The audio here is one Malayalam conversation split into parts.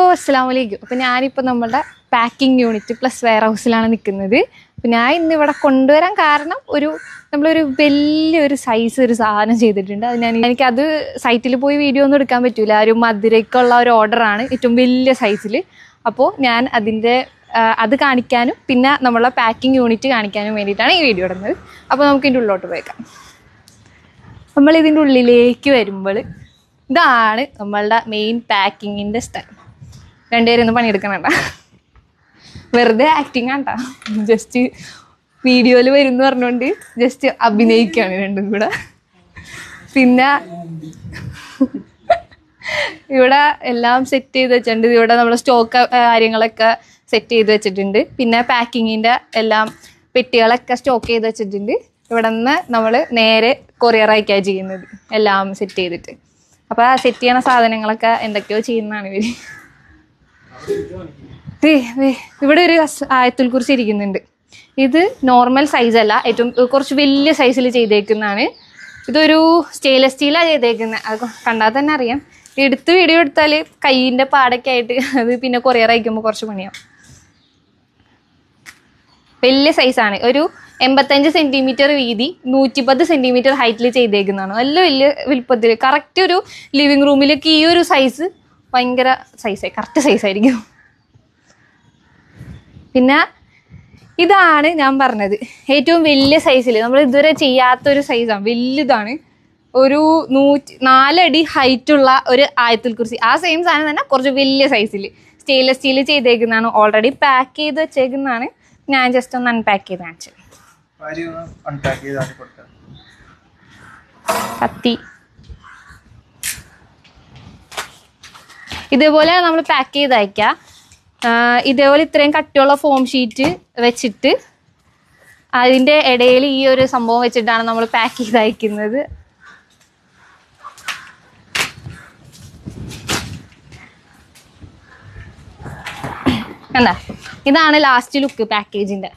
അസ്സാം വലൈക്കും അപ്പോൾ ഞാനിപ്പോൾ നമ്മുടെ പാക്കിംഗ് യൂണിറ്റ് പ്ലസ് വെയർ ഹൗസിലാണ് നിൽക്കുന്നത് അപ്പോൾ ഞാൻ ഇന്ന് ഇവിടെ കൊണ്ടുവരാൻ കാരണം ഒരു നമ്മളൊരു വലിയൊരു സൈസ് ഒരു സാധനം ചെയ്തിട്ടുണ്ട് അത് ഞാൻ എനിക്കത് സൈറ്റിൽ പോയി വീഡിയോ ഒന്നും എടുക്കാൻ പറ്റൂല ഒരു മധുരയ്ക്കുള്ള ഒരു ഓർഡറാണ് ഏറ്റവും വലിയ സൈസിൽ അപ്പോൾ ഞാൻ അതിൻ്റെ ആ, അത് കാണിക്കാനും പിന്നെ നമ്മളെ പാക്കിംഗ് യൂണിറ്റ് കാണിക്കാനും വേണ്ടിയിട്ടാണ് ഈ വീഡിയോ ഇടുന്നത് അപ്പോൾ നമുക്ക് ഇതിൻ്റെ ഉള്ളിലോട്ട് പോയേക്കാം നമ്മൾ ഇതിൻ്റെ ഉള്ളിലേക്ക് വരുമ്പോൾ ഇതാണ് നമ്മളുടെ മെയിൻ പാക്കിങ്ങിൻ്റെ സ്ഥലം രണ്ടുപേരും ഒന്ന് പണിയെടുക്കണണ്ട വെറുതെ ആക്ടിങ് ആണ്ടാ ജസ്റ്റ് വീഡിയോയിൽ വരും എന്ന് പറഞ്ഞുകൊണ്ട് ജസ്റ്റ് അഭിനയിക്കുകയാണ് രണ്ടും കൂടെ പിന്നെ ഇവിടെ എല്ലാം സെറ്റ് ചെയ്ത് വെച്ചിട്ടുണ്ട് ഇവിടെ നമ്മൾ സ്റ്റോക്ക് കാര്യങ്ങളൊക്കെ സെറ്റ് ചെയ്ത് വെച്ചിട്ടുണ്ട് പിന്നെ പാക്കിങ്ങിൻ്റെ എല്ലാം പെട്ടികളൊക്കെ സ്റ്റോക്ക് ചെയ്ത് വെച്ചിട്ടുണ്ട് ഇവിടെ നിന്ന് നമ്മൾ നേരെ കൊറിയർ അയക്കുകയാണ് ചെയ്യുന്നത് എല്ലാം സെറ്റ് ചെയ്തിട്ട് അപ്പോൾ ആ സെറ്റ് ചെയ്യണ സാധനങ്ങളൊക്കെ എന്തൊക്കെയോ ചെയ്യുന്നതാണ് ഇവർ ദേ, ദേ, ഇവിടെ ഒരു അസ്- ആയത്തുൽ കുറിച്ച് ഇരിക്കുന്നുണ്ട് ഇത് നോർമൽ സൈസ് അല്ല ഏറ്റവും കുറച്ച് വലിയ സൈസിൽ ചെയ്തേക്കുന്നതാണ് ഇതൊരു സ്റ്റെയിൻലെസ് സ്റ്റീലാണ് ചെയ്തേക്കുന്നത് അത് കണ്ടാൽ തന്നെ അറിയാം എടുത്ത് വീഡിയോ എടുത്താൽ കൈയിൻ്റെ പാടൊക്കെ ആയിട്ട് അത് പിന്നെ കൊറിയർ അയക്കുമ്പോൾ കുറച്ച് പണിയാവും വലിയ സൈസാണ് ഒരു എൺപത്തഞ്ച് സെന്റിമീറ്റർ വീതി നൂറ്റിപ്പത്ത് സെന്റിമീറ്റർ ഹൈറ്റിൽ ചെയ്തേക്കുന്നതാണ് നല്ല വലിയ വലുപ്പത്തിൽ കറക്റ്റ് ഒരു ലിവിങ് റൂമിലേക്ക് ഈ ഒരു സൈസ് ഭയങ്കര സൈസായി കറക്റ്റ് സൈസായിരിക്കും പിന്നെ ഇതാണ് ഞാൻ പറഞ്ഞത് ഏറ്റവും വലിയ സൈസിൽ നമ്മൾ ഇതുവരെ ചെയ്യാത്തൊരു സൈസാണ് വലുതാണ് ഒരു നൂറ്റി നാലടി ഹൈറ്റുള്ള ഒരു ആയത്തിൽ കുറിച്ച് ആ സെയിം സാധനം തന്നെ കുറച്ച് വലിയ സൈസിൽ സ്റ്റെയിൻലെസ് സ്റ്റീൽ ചെയ്തേക്കുന്നതാണ് ഓൾറെഡി പാക്ക് ചെയ്ത് വെച്ചേക്കുന്നതാണ് ഞാൻ ജസ്റ്റ് ഒന്ന് അൺപാക്ക് ചെയ്ത് കാണിച്ചത് വാരി ഒന്ന് അൺപാക്ക് ചെയ്താണ് കൊടുക്കുക കത്തി ഇതേപോലെ നമ്മൾ പാക്ക് ചെയ്ത് അയക്കാം ആഹ് ഇതേപോലെ ഇത്രയും കട്ടിയുള്ള ഫോം ഷീറ്റ് വെച്ചിട്ട് അതിൻ്റെ ഇടയിൽ ഈ ഒരു സംഭവം വെച്ചിട്ടാണ് നമ്മൾ പാക്ക് ചെയ്ത് അയക്കുന്നത് കണ്ടാ ഇതാണ് ലാസ്റ്റ് ലുക്ക് പാക്കേജിൻ്റെ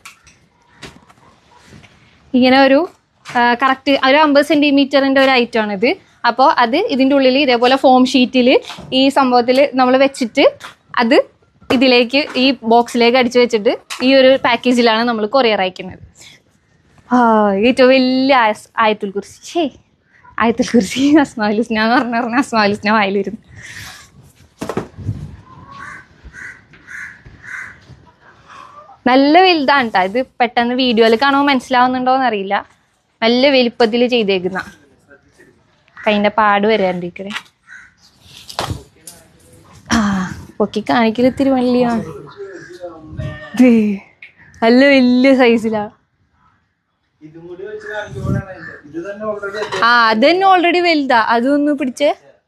ഇങ്ങനെ ഒരു കറക്റ്റ് ഒരു അമ്പത് സെൻറ്റിമീറ്ററിൻ്റെ ഒരു ഐറ്റമാണ് ഇത് അപ്പോൾ അത് ഇതിൻ്റെ ഉള്ളിൽ ഇതേപോലെ ഫോം ഷീറ്റിൽ ഈ സംഭവത്തിൽ നമ്മൾ വെച്ചിട്ട് അത് ഇതിലേക്ക് ഈ ബോക്സിലേക്ക് അടിച്ചു വെച്ചിട്ട് ഈ ഒരു പാക്കേജിലാണ് നമ്മൾ കൊറിയർ അയക്കുന്നത് ആ ഏറ്റവും വലിയ ആയസ് ആയത്തുൽ കുറിച്ച് ഷേ ആയത്തുൽ കുറിച്ച് അസ്മാലുസ്ന എന്ന് പറഞ്ഞ പറഞ്ഞ അസ്മാലുസ്ന വായിലിരുന്നു നല്ല വലുതാണ് കേട്ടോ ഇത് പെട്ടെന്ന് വീഡിയോയിൽ കാണുമ്പോൾ മനസ്സിലാവുന്നുണ്ടോന്ന് അറിയില്ല നല്ല വലിപ്പത്തിൽ ചെയ്തേക്കുന്ന കൈൻ്റെ പാട് വരാണ്ടിരിക്കണേ ആ പൊക്കി കാണിക്കൽ ഇത്തിരി വലിയാണ് ദേ, നല്ല വലിയ സൈസിലാ ഇതും കൂടി വെച്ച് കാണിക്കുമ്പോഴാണ് അതിന്റെ- ഇത് തന്നെ ഓൾറെഡി ആ അത് തന്നെ ഓൾറെഡി വലുതാ അതൊന്ന് പിടിച്ചേ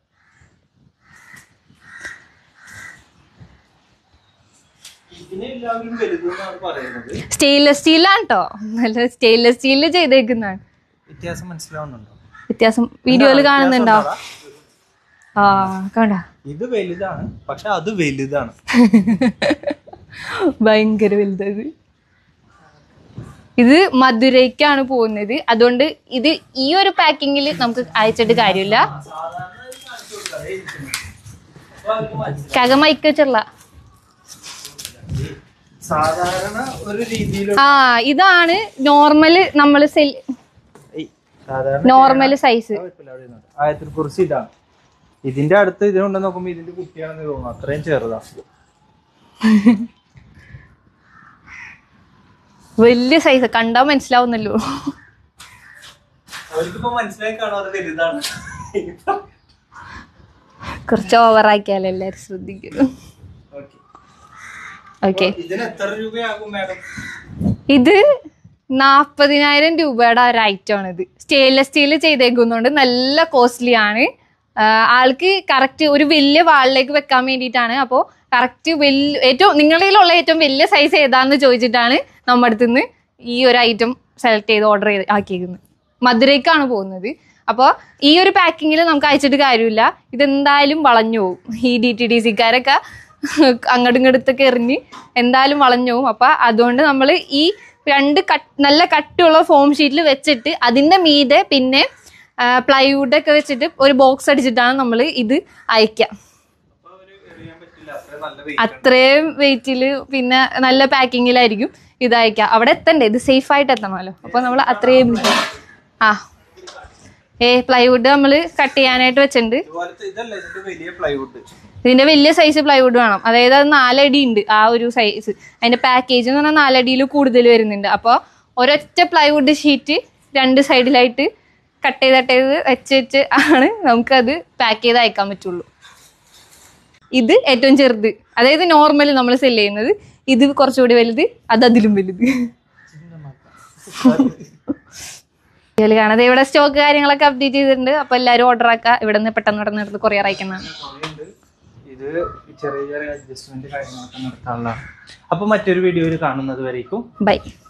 ഇതിനെ എല്ലാവരും വലുതെന്നാണ് പറയുന്നത് സ്റ്റെയിൻലെസ് സ്റ്റീലാണ് കേട്ടോ നല്ല സ്റ്റെയിൻലെസ് സ്റ്റീലിൽ ചെയ്തേക്കുന്നതാണ് വ്യത്യാസം മനസ്സിലാവുന്നുണ്ടോ വ്യത്യാസം വീഡിയോയിൽ കാണുന്നുണ്ടോ ആ കണ്ട ഇത് വലുതാണ് പക്ഷെ അത് വലുതാണ് ഭയങ്കര വലുതത് ഇത് മധുരയ്ക്കാണ് പോകുന്നത് അതുകൊണ്ട് ഇത് ഈ ഒരു പാക്കിങ്ങിൽ നമുക്ക് അയച്ചിട്ട് കാര്യമില്ല കകമൈക്ക് വെച്ചുള്ള സാധാരണ ഒരു രീതിയിലുള്ള ആ ഇതാണ് നോർമൽ നമ്മൾ സെൽ ഏയ്, സാധാരണ നോർമൽ സൈസ് ആയത്തിൽ കുറിച്ച് ഇതാണ് ഇതിന്റെ അടുത്ത് ഇതിനുണ്ട് നോക്കുമ്പോ ഇതിന്റെ കുട്ടിയാണെന്ന് തോന്നുന്നു അത്രയും ചെറുതാ വലിയ സൈസ് കണ്ടാ മനസ്സിലാവുന്നല്ലോ അവർക്കിപ്പോ മനസ്സിലായി കാണും അത് വലുതാണ് കുറച്ച് ഓവറാക്കിയാലോ എല്ലാരും ശ്രദ്ധിക്കും ഓക്കെ ഓക്കെ ഇതിന് എത്ര രൂപയാകും മാഡം ഇത് നാൽപ്പതിനായിരം രൂപയുടെ ഒരു ഐറ്റം ആണ് ഇത് സ്റ്റെയിൻലെസ് സ്റ്റീൽ ചെയ്തേക്കുന്നതുകൊണ്ട് നല്ല കോസ്റ്റ്ലി ആണ് ആഹ് ആൾക്ക് കറക്റ്റ് ഒരു വലിയ വാളിലേക്ക് വെക്കാൻ വേണ്ടിയിട്ടാണ് അപ്പോൾ കറക്റ്റ് വലിയ ഏറ്റവും നിങ്ങളിലുള്ള ഏറ്റവും വലിയ സൈസ് ഏതാന്ന് ചോദിച്ചിട്ടാണ് നമ്മുടെ അടുത്ത് നിന്ന് ഈ ഒരു ഐറ്റം സെലക്ട് ചെയ്ത് ഓർഡർ ചെയ്ത് ആക്കിയിരിക്കുന്നത് മധുരയ്ക്കാണ് പോകുന്നത് അപ്പോൾ ഈ ഒരു പാക്കിങ്ങിൽ നമുക്ക് അയച്ചിട്ട് കാര്യമില്ല ഇതെന്തായാലും വളഞ്ഞു പോകും ഈ ഡി ടി ഡി സിക്കാരൊക്കെ അങ്ങോട്ടും ഇങ്ങോട്ടൊക്കെ എറിഞ്ഞ് എന്തായാലും വളഞ്ഞു പോകും അപ്പം അതുകൊണ്ട് നമ്മൾ ഈ രണ്ട് കട്ട് നല്ല കട്ടിയുള്ള ഫോം ഷീറ്റിൽ വെച്ചിട്ട് അതിൻ്റെ മീതെ പിന്നെ പ്ലൈവുഡ് ഒക്കെ വെച്ചിട്ട് ഒരു ബോക്സ് അടിച്ചിട്ടാണ് നമ്മൾ ഇത് അയക്കുക അപ്പൊ അവര് എറിയാൻ പറ്റില്ല അത്ര നല്ല വെയിറ്റ് അത്രയും വെയിറ്റില് പിന്നെ നല്ല പാക്കിങ്ങിലായിരിക്കും ഇത് അയക്കാം അവിടെ എത്തണ്ടേ ഇത് സേഫ് ആയിട്ട് എത്തണമല്ലോ അപ്പൊ നമ്മൾ അത്രയും ആ ഏ പ്ലൈവുഡ് നമ്മൾ കട്ട് ചെയ്യാനായിട്ട് വെച്ചിട്ടുണ്ട് ഇതുപോലത്തെ ഇതല്ല ഇതിന്റെ വലിയ പ്ലൈവുഡ് ഇതിന്റെ വലിയ സൈസ് പ്ലൈവുഡ് വേണം അതായത് അത് നാലടി ഉണ്ട് ആ ഒരു സൈസ് അതിന്റെ പാക്കേജ് എന്ന് പറഞ്ഞാൽ നാലടിയിൽ കൂടുതൽ വരുന്നുണ്ട് അപ്പോൾ ഒരൊറ്റ പ്ലൈവുഡ് ഷീറ്റ് രണ്ട് സൈഡിലായിട്ട് കട്ട് ചെയ്ത് കട്ട് ചെയ്ത് വെച്ച് വെച്ച് ആണ് നമുക്കത് പാക്ക് ചെയ്ത് അയക്കാൻ പറ്റുള്ളൂ ഇത് ഏറ്റവും ചെറുത് അതായത് നോർമൽ നമ്മൾ സെല് ചെയ്യുന്നത് ഇത് കുറച്ചുകൂടി വലുത് അത് അതിലും വലുത് ഇതില് കാണാതെ ഇവിടെ സ്റ്റോക്ക് കാര്യങ്ങളൊക്കെ അപ്ഡേറ്റ് ചെയ്തിട്ടുണ്ട് അപ്പൊ എല്ലാവരും ഓർഡർ ആക്കുക ഇവിടെ നിന്ന് പെട്ടെന്ന് പെട്ടെന്ന് എടുത്ത് കൊറിയർ അയക്കുന്നതാണ് കുറേയുണ്ട്. ഇത് ചെറിയ ചെറിയ അഡ്ജസ്റ്റ്മെന്റ് കാര്യങ്ങളൊക്കെ നടത്താനുള്ളതാണ് അപ്പൊ മറ്റൊരു വീഡിയോയിൽ കാണുന്നത് വരേക്കും ബൈ